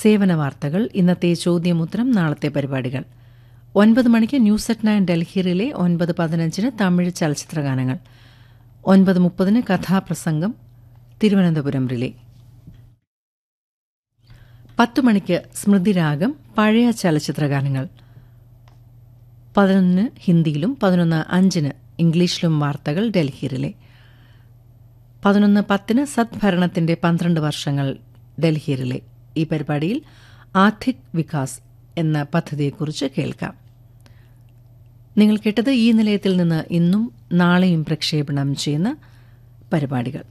സേവന വാർത്തകൾ ഇന്നത്തെ ചോദ്യമുത്തരം നാളത്തെ പരിപാടികൾ ഒൻപത് മണിക്ക് ന്യൂസ് അറ്റ് നയൻ ഡൽഹിയിലെ ഒൻപത് പതിനഞ്ചിന് തമിഴ് ചലച്ചിത്രഗാനങ്ങൾ ഒൻപത് മുപ്പതിന് കഥാപ്രസംഗം തിരുവനന്തപുരം റിലേ പത്തു മണിക്ക് സ്മൃതിരാഗം പഴയ ചലച്ചിത്രഗാനങ്ങൾ പതിനൊന്നിന് ഹിന്ദിയിലും പതിനൊന്ന് അഞ്ചിന് ഇംഗ്ലീഷിലും വാർത്തകൾ ഡൽഹി റിലേ പതിനൊന്ന് പത്തിന് സദ്ഭരണത്തിന്റെ പന്ത്രണ്ട് വർഷങ്ങൾ ഡൽഹി റിലേ ഈ പരിപാടിയിൽ ആർത്ഥിക് വികാസ് എന്ന പദ്ധതിയെക്കുറിച്ച് കേൾക്കാം നിങ്ങൾ കേട്ടത് ഈ നിലയത്തിൽ നിന്ന് ഇന്നും നാളെയും പ്രക്ഷേപണം ചെയ്യുന്ന പരിപാടികൾ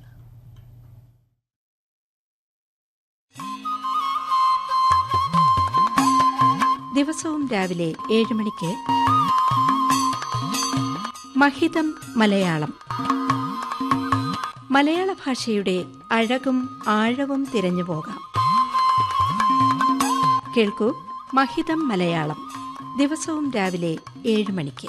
ദിവസവും രാവിലെ ഏഴ് മണിക്ക് മഹിതം മലയാളം മലയാള ഭാഷയുടെ അഴകും ആഴവും തിരഞ്ഞു പോകാം കേൾക്കൂ മഹിതം മലയാളം ദിവസവും രാവിലെ ഏഴ് മണിക്ക്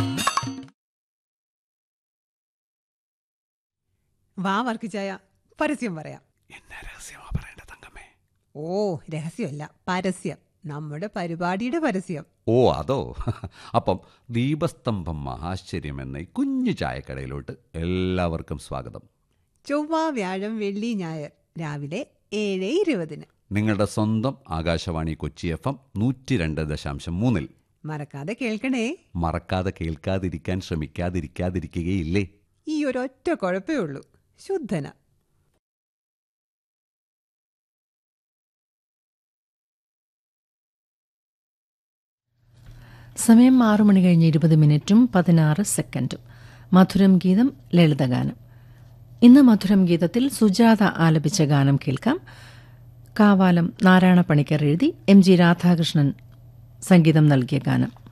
വാ വർക്കിച്ചായ പരസ്യം പറയാം എന്നെ രഹസ്യമാ പറയേണ്ട തങ്കമ്മേ ഓ രഹസ്യമല്ല പരസ്യം നമ്മുടെ പരിപാടിയുടെ പരസ്യം ഓ അതോ അപ്പം ദീപസ്തംഭം മഹാശ്ചര്യം എന്ന ഈ കുഞ്ഞു ചായക്കടയിലോട്ട് എല്ലാവർക്കും സ്വാഗതം ചൊവ്വ വ്യാഴം വെള്ളി ഞായർ രാവിലെ ഏഴ് ഇരുപതിന് നിങ്ങളുടെ സ്വന്തം ആകാശവാണി കൊച്ചി എഫ് എം നൂറ്റി രണ്ട് ദശാംശം മൂന്നിൽ മറക്കാതെ കേൾക്കണേ മറക്കാതെ കേൾക്കാതിരിക്കാൻ ശ്രമിക്കാതിരിക്കാതിരിക്കുകയില്ലേ ഈ ഒരൊറ്റ കുഴപ്പേ ഉള്ളൂ ശുദ്ധന സമയം ആറു മണി കഴിഞ്ഞ് ഇരുപത് മിനിറ്റും പതിനാറ് സെക്കൻഡും മധുരം ഗീതം ലളിതഗാനം ഇന്ന് മധുരം ഗീതത്തിൽ സുജാത ആലപിച്ച ഗാനം കേൾക്കാം കാവാലം നാരായണ പണിക്കർ എഴുതി എം ജി രാധാകൃഷ്ണൻ സംഗീതം നൽകിയ ഗാനം